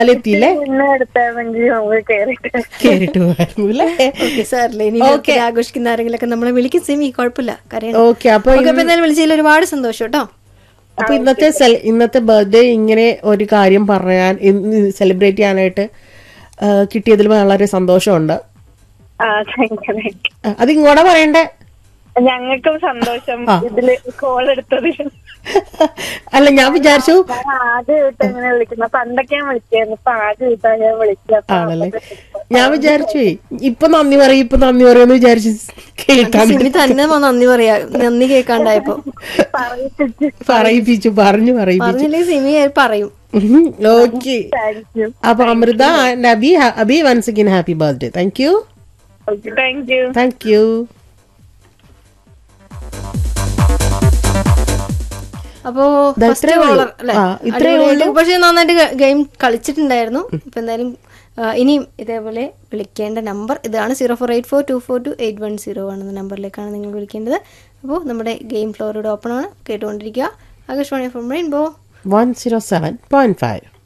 അല്ലെത്തിയില്ലേ മുന്നേ എടുത്താണെങ്കിൽ നമുക്ക് കയറിയിട്ട് കേറിട്ട് പോകായിരുന്നു അല്ലേ ഓക്കെ സാറില്ലേ ഇനി ബർത്ത്ഡേ ആഘോഷിക്കുന്ന ആരെങ്കിലൊക്കെ നമ്മളെ വിളിക്കും സിമി കുഴപ്പമില്ല കരയണം ഓക്കെ അപ്പൊ ഓക്കെ അപ്പൊ എന്തായാലും വിളിച്ചതിൽ ഒരുപാട് സന്തോഷം കേട്ടോ അപ്പൊ ഇന്നത്തെ സെൽ- ഇന്നത്തെ ബർത്ത്ഡേ ഇങ്ങനെ ഒരു കാര്യം പറയാൻ സെലിബ്രേറ്റ് ചെയ്യാനായിട്ട് ആ, കിട്ടിയതിൽ വളരെ സന്തോഷമുണ്ട് ആ താങ്ക് യു താങ്ക് ആ, അത് ഇങ്ങോട്ട് പറയണ്ടേ യു ഞങ്ങൾക്കും സന്തോഷം ഇതില് കോൾ എടുത്തതിൽ അല്ല ഞാൻ വിചാരിച്ചു ഞാൻ ആദ്യമായിട്ട് എങ്ങനെ വിളിക്കുന്ന പണ്ടൊക്കെ ഞാൻ വിളിക്കായിരുന്നു ഇപ്പൊ ആദ്യമായിട്ടാ ഞാൻ വിളിക്കുക ആണല്ലേ ഞാൻ വിചാരിച്ചു ഇപ്പൊ നന്ദി പറയും ഇപ്പൊ നന്ദി പറയുമെന്ന് വിചാരിച്ചു കേൾക്കാൻ സിമി തന്നെ വന്ന് നന്ദി പറയാ നന്ദി കേൾക്കാണ്ടായപ്പോ പറയിപ്പിച്ച് പറയിപ്പിച്ചു പറഞ്ഞു പറയിപ്പിച്ചു പറഞ്ഞില്ലേ സിമി പറയും ഓക്കെ താങ്ക് യു അപ്പൊ Amritha and Abhi Abhi once again happy birthday thank you okay thank you thank you അപ്പോ ദാ ഫസ്റ്റ് ഇത്രയേ ഉള്ളൂ. കോളർ അല്ലെ ആ, ഇത്രയേ ഉള്ളൂ. പക്ഷെ നന്നായിട്ട് ഗെയിം കളിച്ചിട്ടുണ്ടായിരുന്നു അപ്പൊ എന്തായാലും ആ, ഇനിയും ഇതേപോലെ വിളിക്കേണ്ട നമ്പർ ഇതാണ് zero four eight four two four two eight one zero ആണ് നമ്പറിലേക്കാണ് നിങ്ങൾ വിളിക്കേണ്ടത് അപ്പോൾ നമ്മുടെ ഗെയിം ഫ്ലോർ ഇവിടെ ഓപ്പൺ ആണ് കേട്ടുകൊണ്ടിരിക്കുക Akashvani from rainbow one zero seven point five